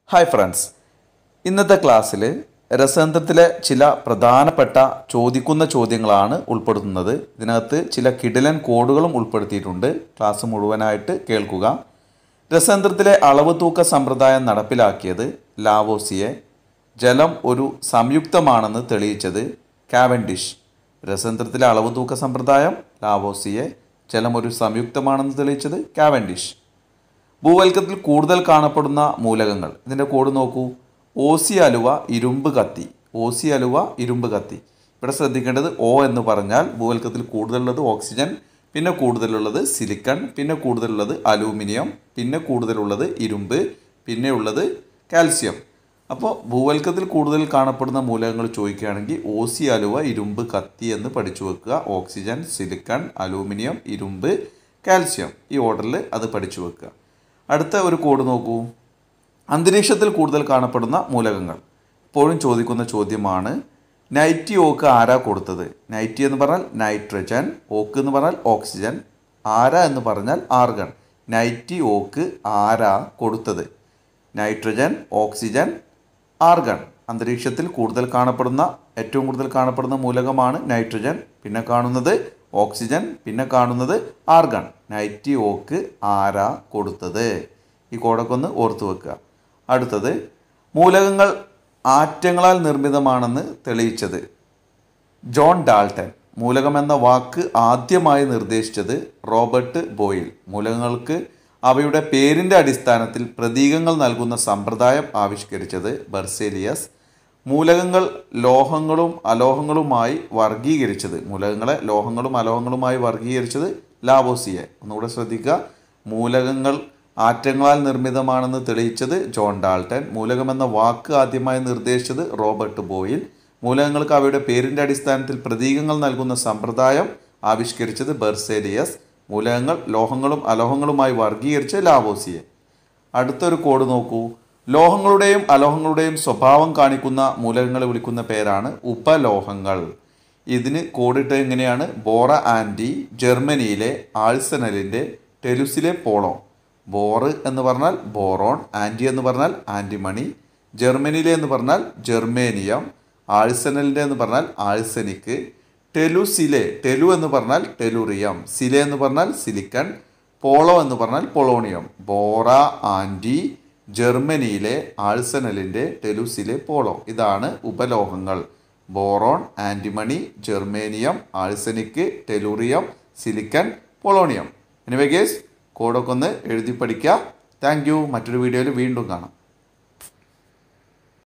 hi friends ഇന്നത്തെ ക്ലാസ്സിൽ രസതന്ത്രത്തിലെ ചില പ്രധാനപ്പെട്ട ചോദിക്കുന്ന ചോദ്യങ്ങളാണ് ഉൾപ്പെടുത്തുന്നത് ഇതിനകത്ത് ചില കിടിലൻ കോഡുകളും ഉൾപ്പെടുത്തിയിട്ടുണ്ട് ക്ലാസ് മുഴുവനായിട്ട് കേൾക്കുക രസതന്ത്രത്തിലെ അളവ് തൂക്ക സമ്പ്രദായം നടപ്പിലാക്കിയത് ലാവോസിയെ ജലം ഒരു സംയുക്തമാണെന്ന് തെളിയിച്ചത് കാവൻഡിഷ് രസതന്ത്രത്തിലെ അളവ് തൂക്ക സമ്പ്രദായം ലാവോസിയെ ജലം ഒരു സംയുക്തമാണെന്ന് തെളിയിച്ചത് കാവൻഡിഷ് ഭൂവൽക്കത്തിൽ കൂടുതൽ കാണപ്പെടുന്ന മൂലകങ്ങൾ ഇതിൻ്റെ കോഡ് നോക്കൂ ഓസി അലുവ ഇരുമ്പ് കത്തി ഓസി അലുവ ഇരുമ്പ് കത്തി ഇവിടെ ശ്രദ്ധിക്കേണ്ടത് ഓ എന്ന് പറഞ്ഞാൽ ഭൂവൽക്കത്തിൽ കൂടുതലുള്ളത് ഓക്സിജൻ പിന്നെ കൂടുതലുള്ളത് സിലിക്കൺ പിന്നെ കൂടുതലുള്ളത് അലൂമിനിയം പിന്നെ കൂടുതലുള്ളത് ഇരുമ്പ് പിന്നെ ഉള്ളത് കാൽസ്യം അപ്പോൾ ഭൂവൽക്കത്തിൽ കൂടുതൽ കാണപ്പെടുന്ന മൂലകങ്ങൾ ചോദിക്കുകയാണെങ്കിൽ ഓസി അലുവ ഇരുമ്പ് കത്തി എന്ന് പഠിച്ചു വെക്കുക ഓക്സിജൻ സിലിക്കൺ അലൂമിനിയം ഇരുമ്പ് കാൽസ്യം ഈ ഓർഡറിൽ അത് പഠിച്ചു വെക്കുക അടുത്ത ഒരു കോഡ് നോക്കൂ അന്തരീക്ഷത്തിൽ കൂടുതൽ കാണപ്പെടുന്ന മൂലകങ്ങൾ ഇപ്പോഴും ചോദിക്കുന്ന ചോദ്യമാണ് നൈറ്റി ഓക്ക് ആരാ കൊടുത്തത് നൈറ്റി എന്ന് പറഞ്ഞാൽ നൈട്രജൻ ഓക്ക് എന്ന് പറഞ്ഞാൽ ഓക്സിജൻ ആരാ എന്ന് പറഞ്ഞാൽ ആർഗൺ നൈറ്റി ഓക്ക് ആരാ കൊടുത്തത് നൈട്രജൻ ഓക്സിജൻ ആർഗൺ അന്തരീക്ഷത്തിൽ കൂടുതൽ കാണപ്പെടുന്ന ഏറ്റവും കൂടുതൽ കാണപ്പെടുന്ന മൂലകമാണ് നൈട്രജൻ പിന്നെ കാണുന്നത് ഓക്സിജൻ പിന്നെ കാണുന്നത് ആർഗൺ നൈറ്റി ഓക്ക് ആരാ കൊടുത്തത് ഈ കോഡൊക്കെ ഒന്ന് ഓർത്തു വെക്കുക അടുത്തത് മൂലകങ്ങൾ ആറ്റങ്ങളാൽ നിർമ്മിതമാണെന്ന് തെളിയിച്ചത് ജോൺ ഡാൾട്ടൻ മൂലകം എന്ന വാക്ക് ആദ്യമായി നിർദ്ദേശിച്ചത് റോബർട്ട് ബോയിൽ മൂലകങ്ങൾക്ക് അവയുടെ പേരിൻ്റെ അടിസ്ഥാനത്തിൽ പ്രതീകങ്ങൾ നൽകുന്ന സമ്പ്രദായം ആവിഷ്കരിച്ചത് ബർസേലിയസ് മൂലകങ്ങൾ ലോഹങ്ങളും അലോഹങ്ങളുമായി വർഗീകരിച്ചത് മൂലകങ്ങളെ ലോഹങ്ങളും അലോഹങ്ങളുമായി വർഗീകരിച്ചത് ലാവോസിയെ ഒന്നുകൂടെ ശ്രദ്ധിക്കുക മൂലകങ്ങൾ ആറ്റങ്ങളാൽ നിർമ്മിതമാണെന്ന് തെളിയിച്ചത് ജോൺ ഡാൾട്ടൻ മൂലകം എന്ന വാക്ക് ആദ്യമായി നിർദ്ദേശിച്ചത് റോബർട്ട് ബോയിൽ മൂലകങ്ങൾക്ക് അവയുടെ പേരിൻ്റെ അടിസ്ഥാനത്തിൽ പ്രതീകങ്ങൾ നൽകുന്ന സമ്പ്രദായം ആവിഷ്കരിച്ചത് ബെർസേലിയസ് മൂലകങ്ങൾ ലോഹങ്ങളും അലോഹങ്ങളുമായി വർഗീകരിച്ച ലാവോസിയെ അടുത്തൊരു കോഡ് നോക്കൂ ലോഹങ്ങളുടെയും അലോഹങ്ങളുടെയും സ്വഭാവം കാണിക്കുന്ന മൂലകങ്ങളെ വിളിക്കുന്ന പേരാണ് ഉപലോഹങ്ങൾ ഇതിന് കോഡിട്ട് എങ്ങനെയാണ് ബോറ ആൻറ്റി ജർമ്മനിയിലെ ആൾസനലിൻ്റെ ടെലുസിലെ പോളോ ബോറ് എന്ന് പറഞ്ഞാൽ ബോറോൺ ആൻറ്റി എന്ന് പറഞ്ഞാൽ ആൻറ്റിമണി ജർമ്മനിയിലെ എന്ന് പറഞ്ഞാൽ ജെർമേനിയം ആഴ്സനലിൻ്റെ എന്ന് പറഞ്ഞാൽ ആഴ്സനിക്ക് ടെലുസിലെ ടെലു എന്ന് പറഞ്ഞാൽ ടെലുറിയം സിലെ എന്ന് പറഞ്ഞാൽ സിലിക്കൺ പോളോ എന്ന് പറഞ്ഞാൽ പൊളോണിയം ബോറ ആൻറ്റി ജർമ്മനിയിലെ ആഴ്സനലിൻ്റെ ടെലുസിലെ പോളോ ഇതാണ് ഉപലോഹങ്ങൾ boron antimony germanium arsenic tellurium silicon polonium anyway case കോഡൊക്കെ ഒന്ന് എഴുതി പഠിക്കുക താങ്ക് യു മറ്റൊരു വീഡിയോയിൽ വീണ്ടും കാണാം